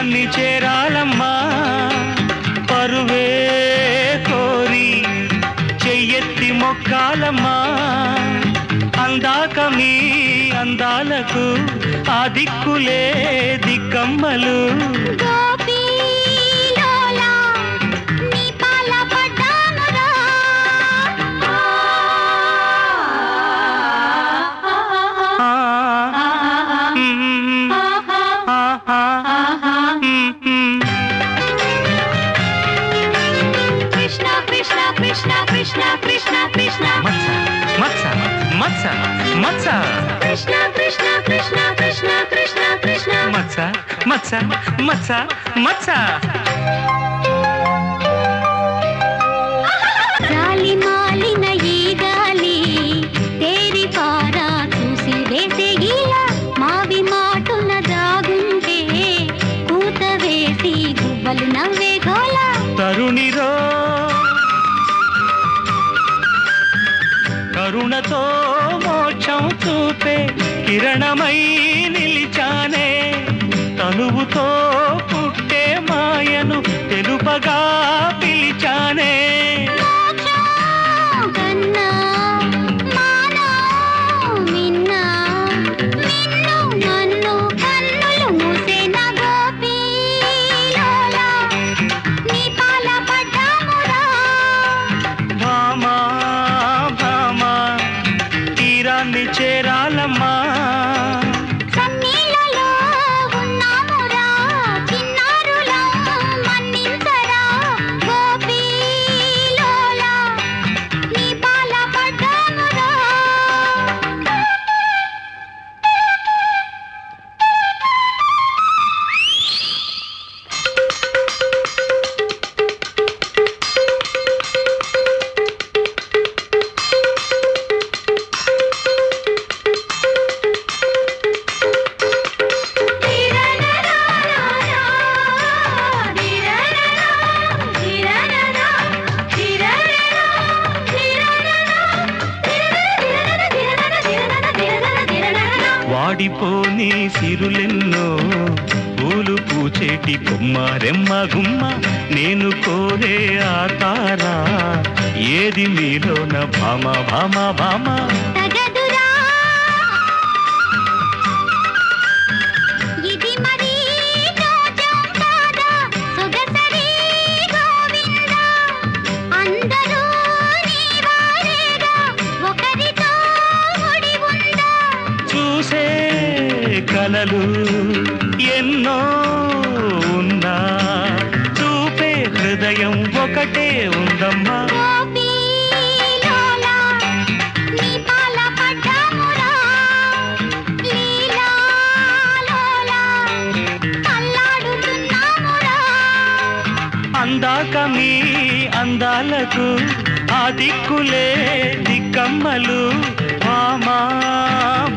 తీరాన్ని చేరాలమ్మా పరువే కోరి చెయ్యెత్తి మొక్కాలమ్మా అందాక మీ అందాలకు ఆ దిక్కులే దిక్కమ్మలు గోపీలోలా నీ పాల పడ్డానురా ఆ, మ్మ్, ఆహా, మ్మ్. కృష్ణ కృష్ణ కృష్ణ కృష్ణ కృష్ణ కృష్ణ మత్స మత్స మత్స కృష్ణ కృష్ణ కృష్ణ కృష్ణ కృష్ణ కృష్ణ మత్స మత్స మత్స మత్స గాలి మాలిన ఈ గాలి తేరి పారా చూసి వేసే గీలా మావి మాటున దాగుంటే కూత వేసి గువ్వలు నవ్వే గోలా తరుణిరో కరుణతో మోక్షం చూపే కిరణమై నిలిచానే తనువుతో పుట్టే మాయను తెలుపగా పిలిచానే మోక్షం కన్నా మానా మిన్నా మిన్ను నన్ను కన్నులు మూసే నా గోపీలోలా నీ పాల పడ్డామురా భామా భామా తీరాన్ని చేరాలమ్మా సన్నీళ్ళలో ఉన్నామురా చిన్నారులా మన్నించరా గోపీలోలా నీ పాల పడ్డామురా వాడిపోని సిరులెన్నో పూలు పూచేటి కొమ్మ రెమ్మ గుమ్మ నేను కోరే ఆ తారా ఏది మీలోన భామ భామ భామ తగదురా ఇది మరీ జోజం కాదా సొగసరి గోవిందా అందరూ నీ వారేగా ఒకరితో ముడి ఉందా చూసే కలలు ఎన్నో ఉన్నా చూపే హృదయం ఒకటే ఉందమ్మా గోపీలోలా నీ పాల పడ్డామురా లీలాలోలా అల్లాడుతున్నామురా అందాక మీ అందాలకు ఆ దిక్కులే దిక్కమ్మలు భామా